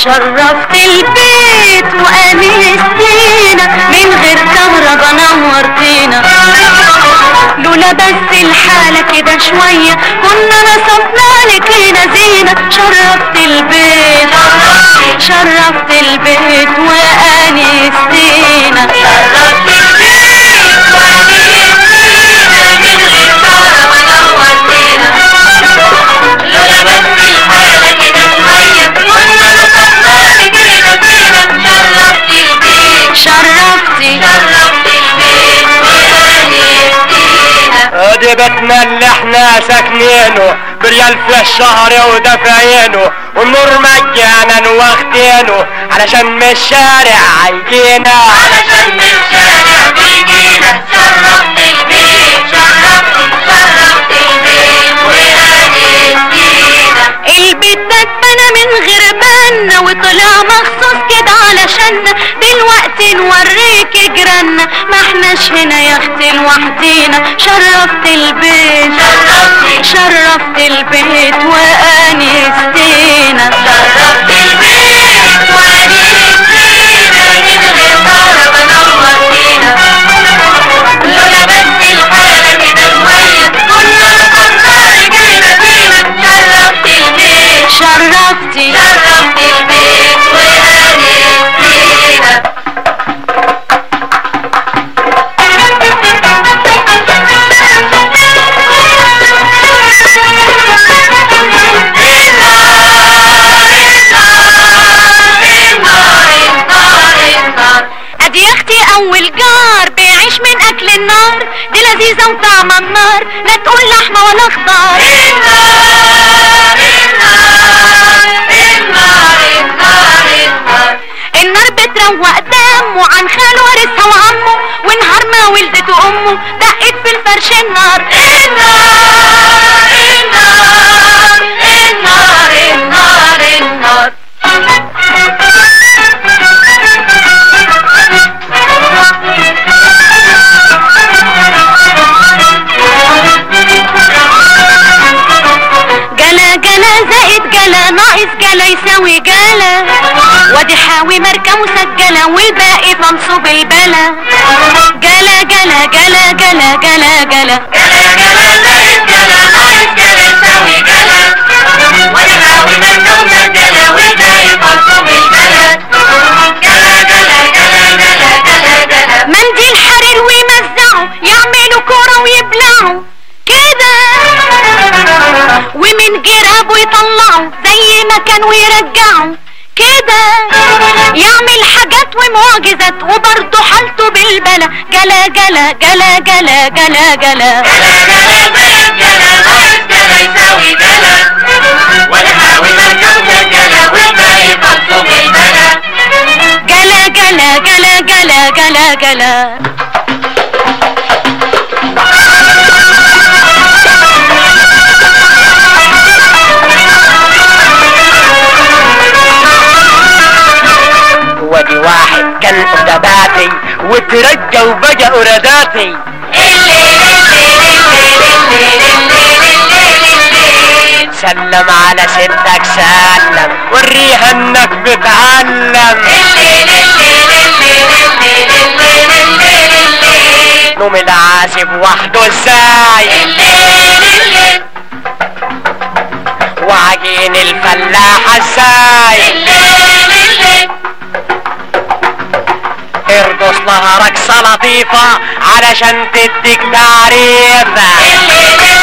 شرفت البيت وانستينا من غير كهربا نورتينا لولا بس الحالة كده شوية كنا نصبنا لك لنا زينة شرفت البيت شرفت البيت وانستينا شرفت البيت وانستينا من غير كهربا نورتينا لولا بس الحالة كده شوية كنا نصبنا لك لنا زينة شرفت البيت شرفتي شرفت البيت وانستينا ادي بيتنا اللي احنا ساكنينه بريال في الشهر ودافعينه والنور مجانا واخدينه علشان من الشارع هيجينا علشان من الشارع بيجينا شرفت البيت شرفت شرفت البيت وانستينا البيت ده اتبنى من غير بنا وطلع مخصوص كده علشان دلوقتي نوريك جيراننا ما احناش هنا يا اختي لوحدينا شرفت البيت شرفت شرفت البيت وانستينا شرفت البيت وانستينا من غير كهربا نورتينا لولا بس الحالة كده شوية كنا نفكر رجعنا فينا شرفت البيت شرفتي شرفت البيت وانستينا ادي يا اختي اول جار بيعيش من اكل النار دي لذيذة وطعم النار لا تقول لحمة ولا خضار النار النار النار النار النار النار بتروق دمه عن خاله وارثها وعمه ونهار ما ولدته امه دقت في الفرش النار النار النار النار النار النار جلا جلا زائد جلا ناقص جلا يساوي جلا وادي حاوي ماركة مسجلة والباقي منصوب البلا جلا جلا جلا جلا جلا جلا جلا جلا زائد جلا ناقص جلا يساوي جلا وادي حاوي ماركة مسجلة والباقي منصوب البلا جلا جلا جلا جلا جلا جلا منديل حرير ويمزعوا يعملوا كورة ويبلعوا كده ومن جرابه يطلعوا زي ما كان ويرجعوا كده يعمل حاجات ومعجزات وبرضه حالته بالبلا جلا جلا جلا جلا جلا جلا جلا جلا زائد جلا ناقص جلا يساوي جلا ونحاول نركب جلا والباقي منصوب البلا جلا جلا جلا جلا جلا جلا ودي واحد كان قدباتي وترجى وبقى قراداتي سلم على ستك سلم وريها انك بتعلم نوم العازب وحده ازاي وعجين الفلاحة ازاي ارقص لها رقصة لطيفة علشان تديك تعريفة